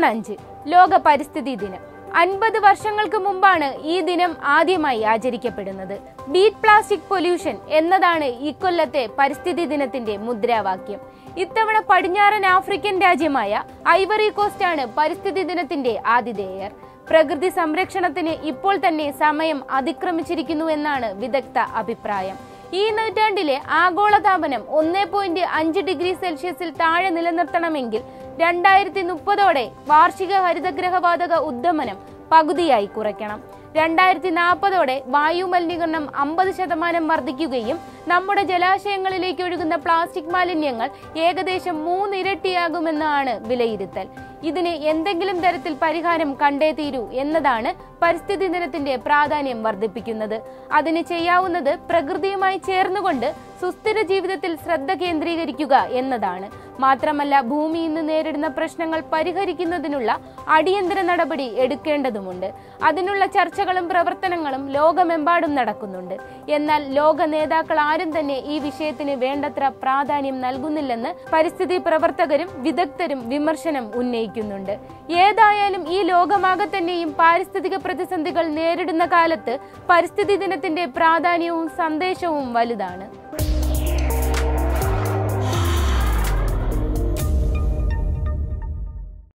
June അഞ്ച് ലോക പരിസ്ഥിതി ദിനം അൻപത് വർഷങ്ങൾക്ക് മുമ്പാണ് ഈ ദിനം ആദ്യമായി ആചരിക്കപ്പെടുന്നത് ബീറ്റ് പ്ലാസ്റ്റിക് പൊല്യൂഷൻ എന്നതാണ് ഇക്കൊല്ലത്തെ പരിസ്ഥിതി ദിനത്തിന്റെ മുദ്രാവാക്യം ഇത്തവണ പടിഞ്ഞാറൻ ആഫ്രിക്കൻ രാജ്യമായ ഐവറി കോസ്റ്റ് ആണ് പരിസ്ഥിതി ദിനത്തിന്റെ ആതിഥേയർ പ്രകൃതി സംരക്ഷണത്തിന് ഇപ്പോൾ തന്നെ സമയം അതിക്രമിച്ചിരിക്കുന്നു എന്നാണ് വിദഗ്ധ അഭിപ്രായം ഈ നൂറ്റാണ്ടിലെ ആഗോളതാപനം ഒന്നേ പോയിന്റ് അഞ്ച് ഡിഗ്രി സെൽഷ്യസിൽ താഴെ നിലനിർത്തണമെങ്കിൽ രണ്ടായിരത്തി മുപ്പതോടെ വാർഷിക ഹരിതഗ്രഹവാതക ഉദ്ദമനം പകുതിയായി കുറയ്ക്കണം രണ്ടായിരത്തി നാൽപ്പതോടെ വായു മലിനീകരണം അമ്പത് ശതമാനം വർദ്ധിക്കുകയും നമ്മുടെ ജലാശയങ്ങളിലേക്ക് ഒഴുകുന്ന പ്ലാസ്റ്റിക് മാലിന്യങ്ങൾ ഏകദേശം മൂന്നിരട്ടിയാകുമെന്നാണ് വിലയിരുത്തൽ ഇതിന് എന്തെങ്കിലും തരത്തിൽ പരിഹാരം കണ്ടേ തീരൂ എന്നതാണ് പരിസ്ഥിതി ദിനത്തിന്റെ പ്രാധാന്യം വർദ്ധിപ്പിക്കുന്നത് അതിന് ചെയ്യാവുന്നത് പ്രകൃതിയുമായി ചേർന്നുകൊണ്ട് സുസ്ഥിര ജീവിതത്തിൽ ശ്രദ്ധ കേന്ദ്രീകരിക്കുക എന്നതാണ് മാത്രമല്ല ഭൂമി ഇന്ന് നേരിടുന്ന പ്രശ്നങ്ങൾ പരിഹരിക്കുന്നതിനുള്ള അടിയന്തര നടപടി എടുക്കേണ്ടതുമുണ്ട് അതിനുള്ള ചർച്ചകളും പ്രവർത്തനങ്ങളും ലോകമെമ്പാടും നടക്കുന്നുണ്ട് എന്നാൽ ലോക നേതാക്കൾ ആരും തന്നെ ഈ വിഷയത്തിന് വേണ്ടത്ര പ്രാധാന്യം നൽകുന്നില്ലെന്ന് പരിസ്ഥിതി പ്രവർത്തകരും വിദഗ്ധരും വിമർശനം ഉന്നയിക്കുന്നുണ്ട് ഏതായാലും ഈ ലോകമാകെ തന്നെയും പാരിസ്ഥിതിക പ്രതിസന്ധികൾ നേരിടുന്ന കാലത്ത് പരിസ്ഥിതി ദിനത്തിന്റെ പ്രാധാന്യവും സന്ദേശവും വലുതാണ്